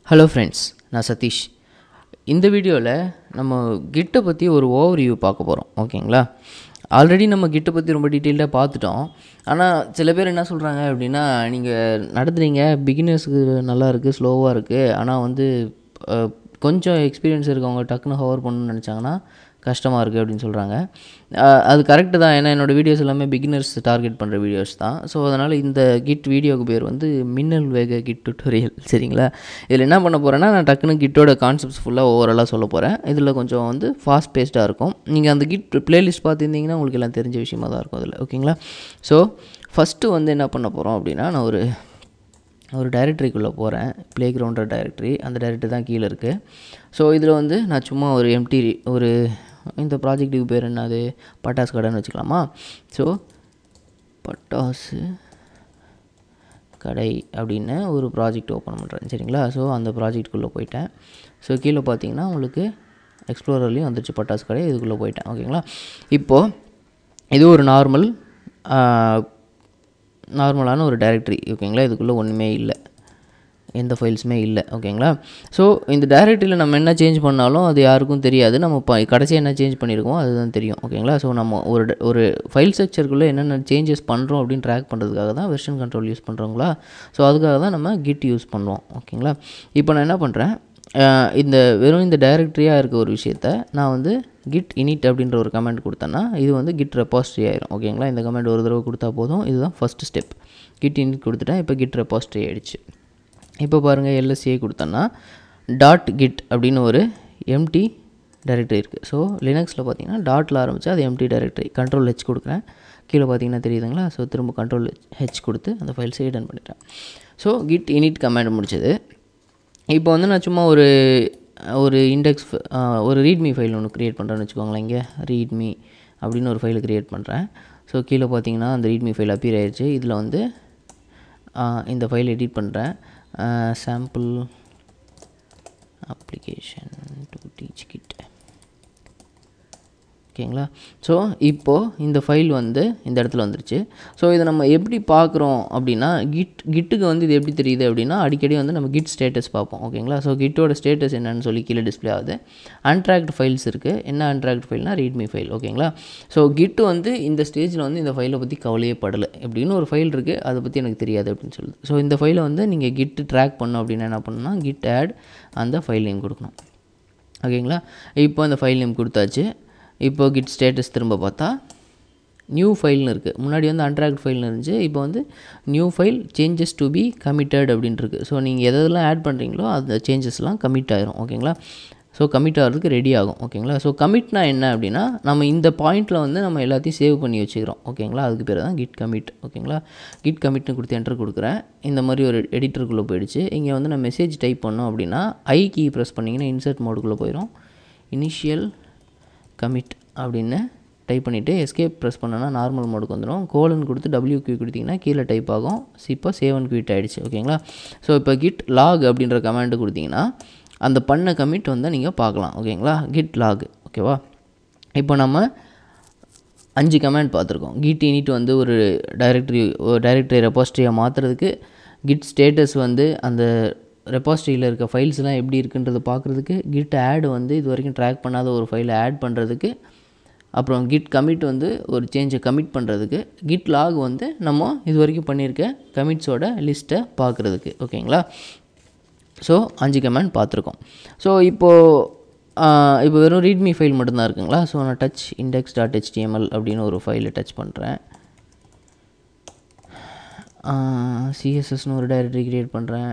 hello friends நான் சதீஷ் இந்த வீடியோவில் நம்ம கிட்டை பற்றி ஒரு ஓவர்வியூ பார்க்க போகிறோம் ஓகேங்களா ஆல்ரெடி நம்ம கிட்டை பற்றி ரொம்ப டீட்டெயில்டாக பார்த்துட்டோம் ஆனால் சில பேர் என்ன சொல்கிறாங்க அப்படின்னா நீங்கள் நடத்துகிறீங்க பிகினர்ஸுக்கு நல்லா இருக்குது ஸ்லோவாக இருக்குது ஆனால் வந்து அஹ், கொஞ்சம் எக்ஸ்பீரியன்ஸ் இருக்கவங்க டக்குன்னு ஹவர் பண்ணணும்னு நினச்சாங்கன்னா கஷ்டமாக இருக்குது அப்படின்னு சொல்கிறாங்க அஹ், அது கரெக்டு தான் ஏன்னா என்னோடய வீடியோஸ் எல்லாமே பிகினர்ஸ் டார்கெட் பண்ணுற வீடியோஸ் தான் ஸோ அதனால் இந்த கிட் வீடியோக்கு பேர் வந்து மின்னல் வேக கிட் டுட்டோரியல் சரிங்களா இதில் என்ன பண்ண போகிறேன்னா நான் டக்குன்னு கிட்டோட கான்செப்ட்ஸ் ஃபுல்லாக ஓவராலாக சொல்ல போகிறேன் இதில் கொஞ்சம் வந்து ஃபாஸ்ட் பேஸ்டாக இருக்கும் நீங்கள் அந்த கிட் பிளேலிஸ்ட் பார்த்துருந்தீங்கன்னா உங்களுக்கு எல்லாம் தெரிஞ்ச விஷயமா தான் இருக்கும் அதில் ஓகேங்களா ஸோ ஃபஸ்ட்டு வந்து என்ன பண்ண போகிறோம் அப்படின்னா நான் ஒரு ஒரு டைரக்டரிக்குள்ளே போகிறேன் ப்ளே கிரவுண்டர் டைரக்டரி அந்த டைரக்டரி தான் கீழே இருக்குது ஸோ இதில் வந்து நான் சும்மா ஒரு எம்டி ஒரு இந்த ப்ராஜெக்ட்டுக்கு பேர் என்னது பட்டாசு கடைன்னு வச்சுக்கலாமா ஸோ பட்டாசு கடை அப்படின்னு ஒரு ப்ராஜெக்ட் ஓப்பன் பண்ணுறேன் சரிங்களா ஸோ அந்த ப்ராஜெக்ட்குள்ளே போயிட்டேன் ஸோ கீழே பார்த்தீங்கன்னா உங்களுக்கு எக்ஸ்ப்ளோரர்லேயும் வந்துருச்சு பட்டாசு கடை இதுக்குள்ளே போயிட்டேன் ஓகேங்களா இப்போது இது ஒரு நார்மல் நார்மலான ஒரு டைரக்டரி ஓகேங்களா இதுக்குள்ளே ஒன்றுமே இல்லை எந்த ஃபைல்ஸுமே இல்லை ஓகேங்களா ஸோ இந்த டைரக்டரியில் நம்ம என்ன சேஞ்ச் பண்ணாலும் அது யாருக்கும் தெரியாது நம்ம இப்போ கடைசியாக என்ன சேஞ்ச் பண்ணியிருக்கோம் அதுதான் தெரியும் ஓகேங்களா ஸோ நம்ம ஒரு ட- ஒரு ஃபைல் ஸ்ட்ரக்சருக்குள்ளே என்னென்ன சேஞ்சஸ் பண்ணுறோம் அப்படின்னு ட்ராக் பண்ணுறதுக்காக தான் வெர்ஷன் கண்ட்ரோல் யூஸ் பண்ணுறோங்களா ஸோ அதுக்காக தான் நம்ம கிட் யூஸ் பண்ணுவோம் ஓகேங்களா இப்போ நான் என்ன பண்ணுறேன் இந்த வெறும் இந்த டைரக்டரியாக இருக்க ஒரு விஷயத்த நான் வந்து கிட் இனிட் அப்படின்ற ஒரு கமெண்ட் கொடுத்தேன்னா இது வந்து கிட் ரெபாஸ்ட்ரி ஆயிரும் ஓகேங்களா இந்த கமெண்ட் ஒரு தடவை கொடுத்தா போதும் இதுதான் ஃபஸ்ட் ஸ்டெப் கிட் இனிட் கொடுத்துட்டேன் இப்போ கிட் ரெபாஸ்ட்ரி ஆயிடுச்சு இப்போ பாருங்கள் எல்எஸ்சிஐ கொடுத்தோன்னா டாட் கிட் அப்படின்னு ஒரு எம்டி டைரக்டரி இருக்குது ஸோ லினக்ஸில் பார்த்தீங்கன்னா டாட்டில் ஆரம்பித்து அது எம்டி டைரக்டரி கண்ட்ரோல் ஹெச் கொடுக்குறேன் கீழே பார்த்தீங்கன்னா தெரியுதுங்களா ஸோ திரும்ப கண்ட்ரோல் ஹெச் கொடுத்து அந்த ஃபைல்ஸை ரிட்டர்ன் பண்ணிட்டேன் ஸோ கிட் இனிட் கமாண்ட் முடிச்சது இப்போ வந்து நான் சும்மா ஒரு ஒரு இண்டெக்ஸ் ஒரு ரீட்மி ஃபைல் ஒன்று க்ரியேட் பண்ணுறேன்னு வச்சுக்கோங்களேன் இங்கே ரீட்மி அப்படின்னு ஒரு ஃபைலை க்ரியேட் பண்ணுறேன் ஸோ கீழே பார்த்தீங்கன்னா அந்த ரீட்மி ஃபைல் அப்பியர் ஆயிடுச்சு இதில் வந்து ஆஹ், இந்த ஃபைல் எடிட் பண்ணுறேன் sample application to teach git ஓகேங்களா ஸோ இப்போது இந்த ஃபைல் வந்து இந்த இடத்துல வந்துருச்சு ஸோ இதை நம்ம எப்படி பார்க்குறோம் அப்படின்னா கிட் கிட்டுக்கு வந்து இது எப்படி தெரியுது அப்படின்னா அடிக்கடி வந்து நம்ம கிட் ஸ்டேட்டஸ் பார்ப்போம் ஓகேங்களா ஸோ கிட்டோட ஸ்டேட்டஸ் என்னன்னு சொல்லி கீழே டிஸ்ப்ளே ஆகுது அன்ட்ராக்ட் ஃபைல்ஸ் இருக்குது என்ன அன்ட்ராக்ட் ஃபைல்னா ரீட்மி ஃபைல் ஓகேங்களா ஸோ கிட் வந்து இந்த ஸ்டேஜில் வந்து இந்த ஃபைலை பற்றி கவலையே படலை எப்படின்னு ஒரு ஃபைல் இருக்குது அதை பற்றி எனக்கு தெரியாது அப்படின்னு சொல்லுது ஸோ இந்த ஃபைலை வந்து நீங்கள் கிட் ட்ராக் பண்ணோம் அப்படின்னா என்ன பண்ணணும்னா கிட் ஆட் அந்த ஃபைல் நேம் கொடுக்கணும் ஓகேங்களா இப்போ அந்த ஃபைல் நேம் கொடுத்தாச்சு இப்போ கிட் ஸ்டேட்டஸ் திரும்ப பார்த்தா நியூ ஃபைல்னு இருக்குது முன்னாடி வந்து அன்ட்ராக்ட் ஃபைல்னு இருந்துச்சு இப்போ வந்து new file changes to be committed அப்படின்னு இருக்கு ஸோ நீங்கள் எதெல்லாம் ஆட் பண்ணுறீங்களோ அந்த சேஞ்சஸ்லாம் கமிட் ஆயிரும் ஓகேங்களா ஸோ கமிட் ஆகிறதுக்கு ரெடி ஆகும் ஓகேங்களா ஸோ கமிட்னா என்ன அப்படின்னா நம்ம இந்த பாயிண்ட்டில் வந்து நம்ம எல்லாத்தையும் சேவ் பண்ணி வச்சுக்கிறோம் ஓகேங்களா அதுக்கு பேர் தான் கிட் கமிட் ஓகேங்களா கிட் கமிட்னு கொடுத்து என்டர் கொடுக்குறேன் இந்த மாதிரி ஒரு எடிட்டருக்குள்ளே போயிடுச்சு இங்கே வந்து நான் மெசேஜ் டைப் பண்ணோம் அப்படின்னா ஐ கீ ப்ரெஸ் பண்ணிங்கன்னா இன்சர்ட் மோடுக்குள்ளே போயிடும் இனிஷியல் கமிட் அப்படின்னு டைப் பண்ணிவிட்டு எஸ்கேப் ப்ரெஸ் பண்ணனா நார்மல் மோடுக்கு வந்துடும் கோலன் கொடுத்து டபிள்யூ கியூ கொடுத்தீங்கன்னா கீழே டைப் ஆகும் இப்போ சேவ் அண்ட் குவிட் ஆகிடுச்சு ஓகேங்களா ஸோ இப்போ கிட் லாக் அப்படின்ற கமாண்டு கொடுத்தீங்கன்னா அந்த பண்ண கமிட் வந்து நீங்கள் பார்க்கலாம் ஓகேங்களா கிட் லாக் ஓகேவா இப்போ நம்ம அஞ்சு கமாண்ட் பார்த்துருக்கோம் கிட் இனிட் வந்து ஒரு டைரக்டரி ஒரு டைரக்டரி ரெபாஸ்ட்ரியை மாற்றுறதுக்கு கிட் ஸ்டேட்டஸ் வந்து அந்த ரெபாஸ்ட்ரியில் இருக்க ஃபைல்ஸ்லாம் எப்படி இருக்குன்றதை பார்க்குறதுக்கு கிட் ஆட் வந்து இது வரைக்கும் ட்ராக் பண்ணாத ஒரு ஃபைலை ஆட் பண்ணுறதுக்கு அப்புறம் கிட் கமிட் வந்து ஒரு சேஞ்சை கமிட் பண்ணுறதுக்கு கிட் லாக் வந்து நம்ம இது வரைக்கும் பண்ணியிருக்க கமிட்ஸோட லிஸ்ட்டை பார்க்குறதுக்கு ஓகேங்களா ஸோ அஞ்சு கமெண்ட் பார்த்துருக்கோம் ஸோ இப்போது இப்போ வெறும் ரீட்மி ஃபைல் மட்டும்தான் இருக்குங்களா ஸோ நான் டச் இண்டெக்ஸ் டாட் ஹெச்டிஎம்எல் அப்படின்னு ஒரு ஃபைலை டச் பண்ணுறேன் சிஎஸ்எஸ்னு ஒரு டைரக்டரி க்ரியேட் பண்ணுறேன்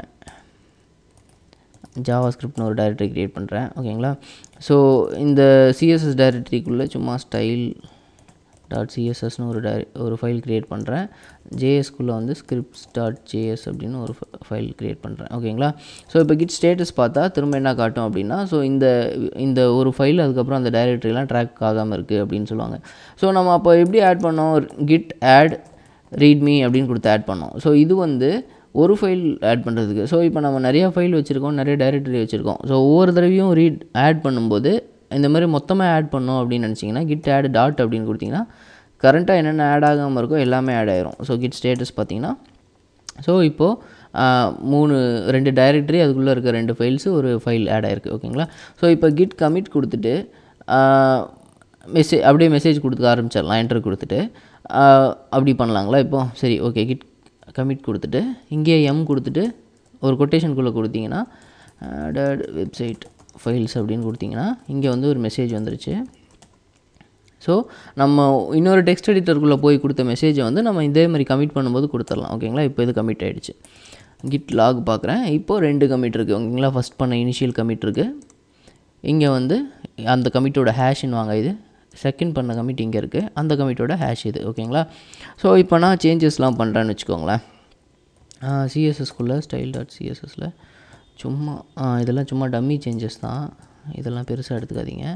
ஜாவா ஸ்கிரிப்ட்னு ஒரு டைரக்டரி க்ரியேட் பண்ணுறேன் ஓகேங்களா ஸோ இந்த சிஎஸ்எஸ் டைரக்டரிக்குள்ளே சும்மா ஸ்டைல் டாட் சிஎஸ்எஸ்னு ஒரு டை ஒரு ஃபைல் க்ரியேட் பண்ணுறேன் ஜேஎஸ்குள்ளே வந்து ஸ்கிரிப்ட்ஸ் டாட் ஜேஎஸ் அப்படின்னு ஒரு ஃபைல் க்ரியேட் பண்ணுறேன் ஓகேங்களா ஸோ இப்போ கிட் ஸ்டேட்டஸ் பார்த்தா திரும்ப என்ன காட்டும் அப்படின்னா ஸோ இந்த இந்த ஒரு ஃபைல் அதுக்கப்புறம் அந்த டைரக்டரிலாம் ட்ராக் ஆகாமல் இருக்குது அப்படின்னு சொல்லுவாங்க ஸோ நம்ம அப்போ எப்படி ஆட் பண்ணோம் கிட் ஆட் ரீட்மி அப்படின்னு கொடுத்து ஆட் பண்ணோம் ஸோ இது வந்து ஒரு ஃபைல் ஆட் பண்ணுறதுக்கு ஸோ இப்போ நம்ம நிறைய ஃபைல் வச்சுருக்கோம் நிறைய டைரக்டரி வச்சுருக்கோம் ஸோ ஒவ்வொரு தடவையும் ரீட் ஆட் பண்ணும்போது இந்த மாதிரி மொத்தமாக ஆட் பண்ணோம் அப்படின்னு நினச்சிங்கன்னா கிட் ஆட் டாட் அப்படின்னு கொடுத்தீங்கன்னா கரண்ட்டாக என்னென்ன ஆட் ஆகாமல் இருக்கோ எல்லாமே ஆட் ஆயிரும் ஸோ கிட் ஸ்டேட்டஸ் பார்த்தீங்கன்னா ஸோ இப்போது மூணு ரெண்டு டைரக்டரி அதுக்குள்ளே இருக்க ரெண்டு ஃபைல்ஸு ஒரு ஃபைல் ஆட் ஆயிருக்கு ஓகேங்களா ஸோ இப்போ கிட் கமிட் கொடுத்துட்டு மெசேஜ் அப்படியே மெசேஜ் கொடுத்துக்க ஆரம்பிச்சிடலாம் என்ட்ரு கொடுத்துட்டு ஆஹ், அப்படி பண்ணலாங்களா இப்போ சரி ஓகே கிட் கமிட் கொடுத்துட்டு இங்கேயே எம் கொடுத்துட்டு ஒரு கொட்டேஷனுக்குள்ளே கொடுத்தீங்கன்னா ஆடட் வெப்சைட் ஃபைல்ஸ் அப்படின்னு கொடுத்தீங்கன்னா இங்கே வந்து ஒரு மெசேஜ் வந்துருச்சு ஸோ நம்ம இன்னொரு டெக்ஸ்ட் எடிட்டருக்குள்ளே போய் கொடுத்த மெசேஜை வந்து நம்ம இதே மாதிரி கமிட் பண்ணும்போது கொடுத்துடலாம் ஓகேங்களா இப்போ இது கமிட் ஆகிடுச்சு கிட் லாக் பார்க்குறேன் இப்போது ரெண்டு கமிட் இருக்குது ஓகேங்களா ஃபஸ்ட் பண்ண இனிஷியல் கமிட் இருக்குது இங்கே வந்து அந்த கமிட்டோட ஹேஷ்னு வாங்க இது செகண்ட் பண்ண கமிட் இங்கே இருக்குது அந்த கமிட்டோட ஹேஷ் இது ஓகேங்களா ஸோ இப்போ நான் சேஞ்சஸ்லாம் பண்ணுறேன்னு வச்சுக்கோங்களேன் சிஎஸ்எஸ்குள்ளே ஸ்டைல் டாட் சிஎஸ்எஸில் சும்மா ஆ, இதெல்லாம் சும்மா டம்மி சேஞ்சஸ் தான் இதெல்லாம் பெருசாக எடுத்துக்காதீங்க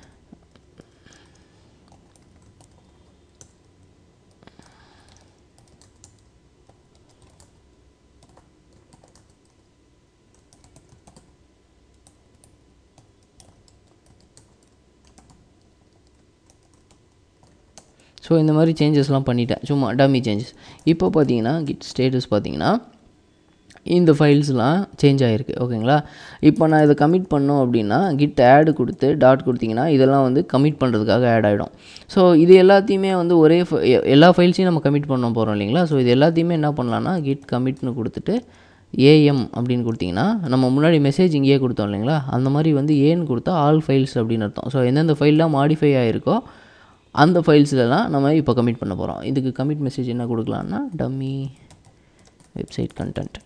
ஸோ இந்த மாதிரி சேஞ்சஸ்லாம் பண்ணிட்டேன் சும்மா டம்மி சேஞ்சஸ் இப்போ பார்த்தீங்கன்னா கிட் ஸ்டேட்டஸ் பார்த்தீங்கன்னா இந்த ஃபைல்ஸ்லாம் சேஞ்ச் ஆகிருக்கு ஓகேங்களா இப்போ நான் இதை கமிட் பண்ணோம் அப்படின்னா கிட் ஆட் கொடுத்து டாட் கொடுத்தீங்கன்னா இதெல்லாம் வந்து கமிட் பண்ணுறதுக்காக ஆட் ஆகிடும் ஸோ இது எல்லாத்தையுமே வந்து ஒரே fi- எ- எல்லா ஃபைல்ஸையும் நம்ம கமிட் பண்ண போகிறோம் இல்லைங்களா ஸோ இது எல்லாத்தையுமே என்ன பண்ணலான்னா கிட் கமிட்னு கொடுத்துட்டு ஏஎம் அப்படின்னு கொடுத்தீங்கன்னா நம்ம முன்னாடி மெசேஜ் இங்கேயே கொடுத்தோம் இல்லைங்களா அந்த மாதிரி வந்து ஏன்னு கொடுத்தா ஆல் ஃபைல்ஸ் அப்படின்னு அர்த்தம் ஸோ எந்தெந்த ஃபைல்லாம் மாடிஃபை ஆகிருக்கோ அந்த ஃபைல்ஸ்லலாம் நம்ம இப்போ கமிட் பண்ண போகிறோம் இதுக்கு கமிட் மெசேஜ் என்ன கொடுக்கலான்னா டம்மி வெப்சைட் கண்டென்ட்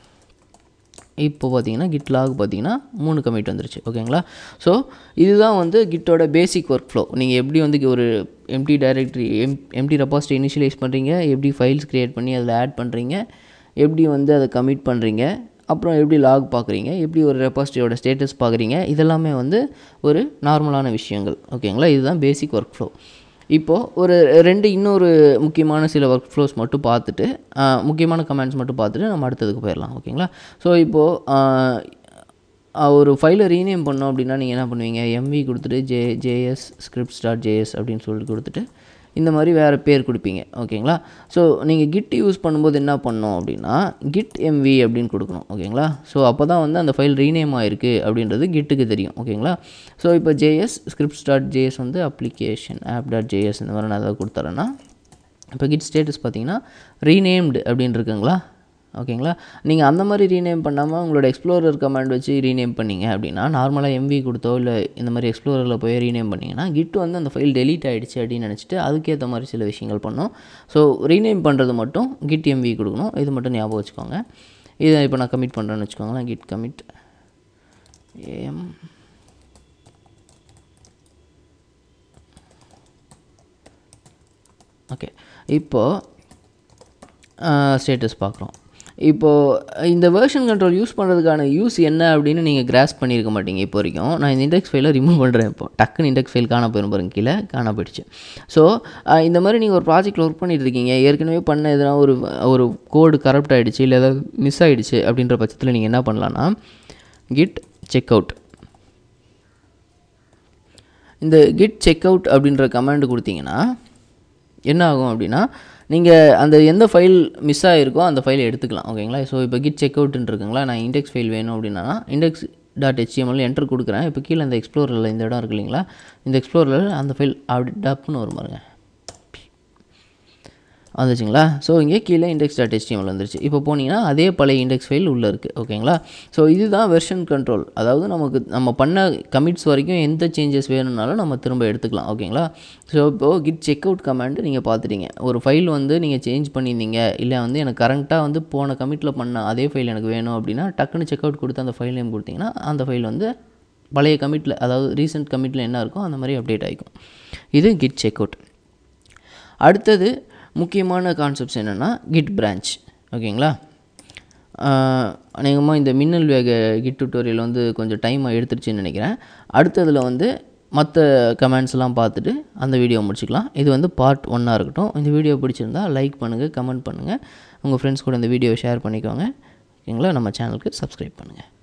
இப்போ பார்த்தீங்கன்னா கிட் லாக் பார்த்தீங்கன்னா மூணு கமிட் வந்துருச்சு ஓகேங்களா ஸோ இதுதான் வந்து கிட்டோட பேசிக் ஒர்க் ஃப்ளோ நீங்கள் எப்படி வந்து ஒரு எம்டி டைரக்டரி எம் எம்டி ரெபாசிட்டரி இனிஷியலைஸ் பண்ணுறீங்க எப்படி ஃபைல்ஸ் க்ரியேட் பண்ணி அதில் ஆட் பண்ணுறீங்க எப்படி வந்து அதை கமிட் பண்ணுறீங்க அப்புறம் எப்படி லாக் பார்க்குறீங்க எப்படி ஒரு ரெபாசிட்டரியோட ஸ்டேட்டஸ் பார்க்குறீங்க இதெல்லாமே வந்து ஒரு நார்மலான விஷயங்கள் ஓகேங்களா இதுதான் பேசிக் ஒர்க் ஃப்ளோ இப்போது ஒரு ரெண்டு இன்னொரு முக்கியமான சில ஒர்க் ஃப்ளோஸ் மட்டும் பார்த்துட்டு ஆஹ், முக்கியமான கமெண்ட்ஸ் மட்டும் பார்த்துட்டு நம்ம அடுத்ததுக்கு போயிடலாம் ஓகேங்களா ஸோ இப்போது ஒரு ஃபைலை ரீநேம் பண்ணோம் அப்படின்னா நீங்கள் என்ன பண்ணுவீங்க எம்வி கொடுத்துட்டு J JS scripts dot JS அப்படின்னு சொல்லிட்டு கொடுத்துட்டு இந்த மாதிரி வேறு பேர் கொடுப்பீங்க ஓகேங்களா ஸோ நீங்கள் கிட் யூஸ் பண்ணும்போது என்ன பண்ணணும் அப்படின்னா கிட் எம்வி அப்படின்னு கொடுக்கணும் ஓகேங்களா ஸோ அப்போ தான் வந்து அந்த ஃபைல் ரீநேம் ஆயிருக்கு அப்படின்றது கிட்டுக்கு தெரியும் ஓகேங்களா ஸோ இப்போ ஜேஎஸ் ஸ்கிரிப்ட்ஸ் டாட் ஜேஎஸ் வந்து அப்ளிகேஷன் ஆப் டாட் ஜேஎஸ் இந்த மாதிரி நான் ஏதாவது கொடுத்துறேன்னா இப்போ கிட் ஸ்டேட்டஸ் பார்த்தீங்கன்னா ரீநேம்டு அப்படின்னு இருக்குங்களா ஓகேங்களா நீங்கள் அந்த மாதிரி ரீநேம் பண்ணாமல் உங்களோட எக்ஸ்ப்ளோரர் கமாண்ட் வச்சு ரீநேம் பண்ணீங்க அப்படின்னா நார்மலாக எம்வி கொடுத்தோ இல்லை இந்த மாதிரி எக்ஸ்ப்ளோரரில் போய் ரீநேம் பண்ணிங்கன்னா கிட் வந்து அந்த ஃபைல் டெலீட் ஆகிடுச்சு அப்படின்னு நினச்சிட்டு அதுக்கேற்ற மாதிரி சில விஷயங்கள் பண்ணோம் ஸோ ரீநேம் பண்ணுறது மட்டும் கிட் எம்வி கொடுக்கணும் இது மட்டும் ஞாபகம் வச்சுக்கோங்க இதை இப்போ நான் கமிட் பண்ணுறேன்னு வச்சுக்கோங்களேன் கிட் கமிட் ஏஎம் ஓகே இப்போது ஸ்டேட்டஸ் பார்க்குறோம் இப்போது இந்த வெர்ஷன் கண்ட்ரோல் யூஸ் பண்ணுறதுக்கான யூஸ் என்ன அப்படின்னு நீங்கள் கிராஸ் பண்ணியிருக்க மாட்டீங்க இப்போ வரைக்கும் நான் இந்த இண்டெக்ஸ் ஃபைலை ரிமூவ் பண்ணுறேன் இப்போ டக்குன்னு இண்டெக்ஸ் ஃபைல் காண போயிரும் பாருங்க கீழே காண போயிடுச்சு ஸோ இந்த மாதிரி நீங்கள் ஒரு ப்ராஜெக்ட்டில் ஒர்க் பண்ணிட்டு இருக்கீங்க ஏற்கனவே பண்ண எதனா ஒரு ஒரு கோடு கரப்ட் ஆகிடுச்சு இல்லை ஏதாவது மிஸ் ஆகிடுச்சு அப்படின்ற பட்சத்தில் நீங்கள் என்ன பண்ணலான்னா கிட் செக் அவுட் இந்த கிட் செக் அவுட் அப்படின்ற கமாண்ட் கொடுத்தீங்கன்னா என்ன ஆகும் அப்படின்னா நீங்கள் அந்த எந்த ஃபைல் மிஸ் ஆகிருக்கோ அந்த ஃபைலை எடுத்துக்கலாம் ஓகேங்களா ஸோ இப்போ கிட் செக் அவுட்னு இருக்குங்களா நான் இண்டெக்ஸ் ஃபைல் வேணும் அப்படின்னா இண்டெக்ஸ் டாட் ஹெச்டிஎம்எல் என்டர் கொடுக்குறேன் இப்போ கீழே இந்த எக்ஸ்ப்ளோரில் இந்த இடம் இருக்கு இல்லைங்களா இந்த எக்ஸ்ப்ளோரில் அந்த ஃபைல் அப்படி டப்புன்னு வரும் பாருங்க வந்துச்சுங்களா ஸோ இங்கே கீழே இண்டெக்ஸ் டாட் HTML வந்துருச்சு இப்போ போனீங்கன்னா அதே பழைய இண்டெக்ஸ் ஃபைல் உள்ளே இருக்குது ஓகேங்களா ஸோ இதுதான் வெர்ஷன் கண்ட்ரோல் அதாவது நமக்கு நம்ம பண்ண கமிட்ஸ் வரைக்கும் எந்த சேஞ்சஸ் வேணும்னாலும் நம்ம திரும்ப எடுத்துக்கலாம் ஓகேங்களா ஸோ இப்போது கிட் செக் அவுட் கமாண்டு நீங்கள் பார்த்துட்டீங்க ஒரு ஃபைல் வந்து நீங்கள் சேஞ்ச் பண்ணியிருந்தீங்க இல்லை வந்து எனக்கு கரண்ட்டாக வந்து போன கமிட்டில் பண்ண அதே ஃபைல் எனக்கு வேணும் அப்படின்னா டக்குன்னு செக் அவுட் கொடுத்து அந்த ஃபைல் நேம் கொடுத்தீங்கன்னா அந்த ஃபைல் வந்து பழைய கமிட்டில் அதாவது ரீசெண்ட் கமிட்டில் என்ன இருக்கோ அந்த மாதிரி அப்டேட் ஆகிக்கும் இது கிட் செக் அவுட் அடுத்தது முக்கியமான கான்செப்ட்ஸ் என்னென்னா கிட் பிரான்ச் ஓகேங்களா அநேகமாக இந்த மின்னல் வேக கிட் டுட்டோரியல் வந்து கொஞ்சம் டைம் எடுத்துருச்சுன்னு நினைக்கிறேன் அடுத்ததில் வந்து மற்ற கமெண்ட்ஸ்லாம் பார்த்துட்டு அந்த வீடியோ முடிச்சுக்கலாம் இது வந்து பார்ட் ஒன்னாக இருக்கட்டும் இந்த வீடியோ பிடிச்சிருந்தா லைக் பண்ணுங்கள் கமெண்ட் பண்ணுங்கள் உங்கள் ஃப்ரெண்ட்ஸ் கூட இந்த வீடியோவை ஷேர் பண்ணிக்கோங்க ஓகேங்களா நம்ம சேனலுக்கு சப்ஸ்கிரைப் பண்ணுங்கள்